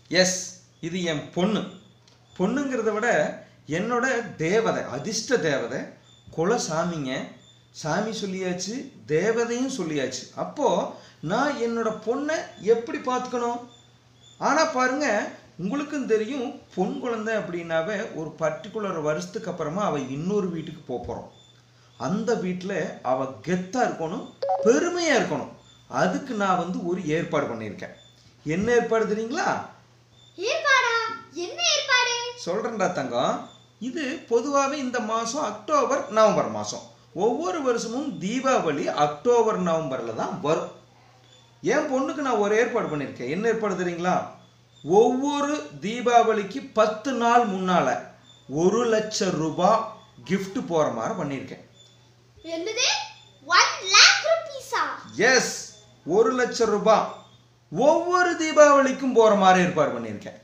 S இது என் பொண்ணு பொண்ணுங்கிறத விட என்னோட தேவதை அதிர்ஷ்ட தேவதை குலசாமிங்க சாமி சொல்லியாச்சு தேவதையும் சொல்லியாச்சு அப்போ நான் என்னோட பொண்ணை எப்படி பார்த்துக்கணும் ஆனால் பாருங்க உங்களுக்கும் தெரியும் பொன் குழந்தை அப்படின்னாவே ஒரு பர்டிகுலர் வருஷத்துக்கு அப்புறமா அவள் இன்னொரு வீட்டுக்கு போக போகிறோம் அந்த வீட்டில் அவள் கெத்தாக இருக்கணும் பெருமையாக இருக்கணும் அதுக்கு நான் வந்து ஒரு ஏற்பாடு பண்ணியிருக்கேன் என்ன ஏற்பாடு தெரியுங்களா ஏற்பாடா என்ன ஏற்பாடு சொல்கிறேன்டா தங்கம் இது பொதுவாகவே இந்த மாதம் அக்டோபர் நவம்பர் மாதம் ஒவ்வொரு வருஷமும் தீபாவளி அக்டோபர் நவம்பரில் தான் வரும் என் பொண்ணுக்கு நான் ஒரு ஏற்பாடு பண்ணியிருக்கேன் என்ன ஏற்பாடு தெரியுங்களா ஒவ்வொரு தீபாவளிக்கு பத்து நாள் முன்னால் ஒரு லட்சம் ரூபாய் gift போகிற மாதிரி பண்ணியிருக்கேன் என்னது ஒன் லேக் ருபீஸா எஸ் ஒரு லட்சம் ரூபாய் ஒவ்வொரு தீபாவளிக்கும் போகிற மாதிரி ஏற்பாடு பண்ணியிருக்கேன்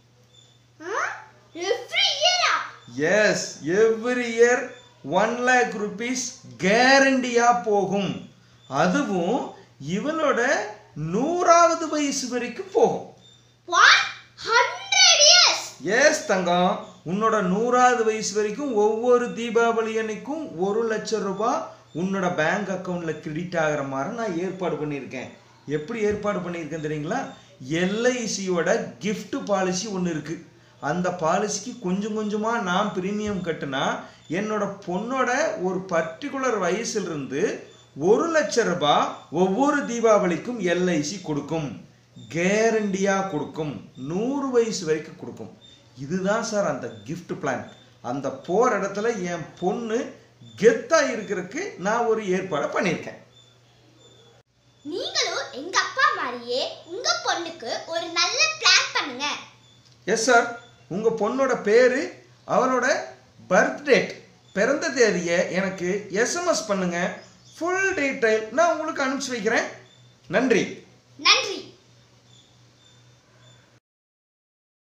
எவ்ரி இயரா yes every year one lakh rupees கேரண்டியாக போகும் அதுவும் இவளோட நூறாவது வயசு வரைக்கும் போகும் வாட் ஹண்ட்ரட் இயர்ஸ் எஸ் தங்கம் உன்னோட நூறாவது வயசு வரைக்கும் ஒவ்வொரு தீபாவளி அன்னைக்கும் ஒரு லட்சம் ரூபாய் உன்னோட பேங்க் அக்கௌண்ட்ல கிரெடிட் ஆகிற மாதிரி நான் ஏற்பாடு பண்ணியிருக்கேன் எப்படி ஏற்பாடு பண்ணியிருக்கேன் தெரியுங்களா எல்ஐசியோட gift பாலிசி ஒன்று இருக்கு அந்த பாலிசிக்கு கொஞ்சம் கொஞ்சமாக நான் பிரீமியம் கட்டுனா என்னோட பொண்ணோட ஒரு பர்டிகுலர் வயசுலேருந்து ஒரு லட்சம் ரூபாய் ஒவ்வொரு தீபாவளிக்கும் எல்ஐசி கொடுக்கும் கேரண்டியாக கொடுக்கும் நூறு வயசு வரைக்கும் கொடுக்கும் இதுதான் சார் அந்த gift பிளான் அந்த போகிற இடத்துல என் பொண்ணு கெத்தாக இருக்கிறதுக்கு நான் ஒரு ஏற்பாடை பண்ணியிருக்கேன் நீங்களும் எங்க அப்பா மாதிரியே உங்க பொண்ணுக்கு ஒரு நல்ல பிளான் பண்ணுங்க எஸ் சார் உங்கள் பொண்ணோட பேர் அவரோட பர்த் டேட் பிறந்த தேதியை எனக்கு எஸ்எம்எஸ் பண்ணுங்கள் ஃபுல் டீட்டெயில் நான் உங்களுக்கு அனுப்பிச்சி வைக்கிறேன் நன்றி நன்றி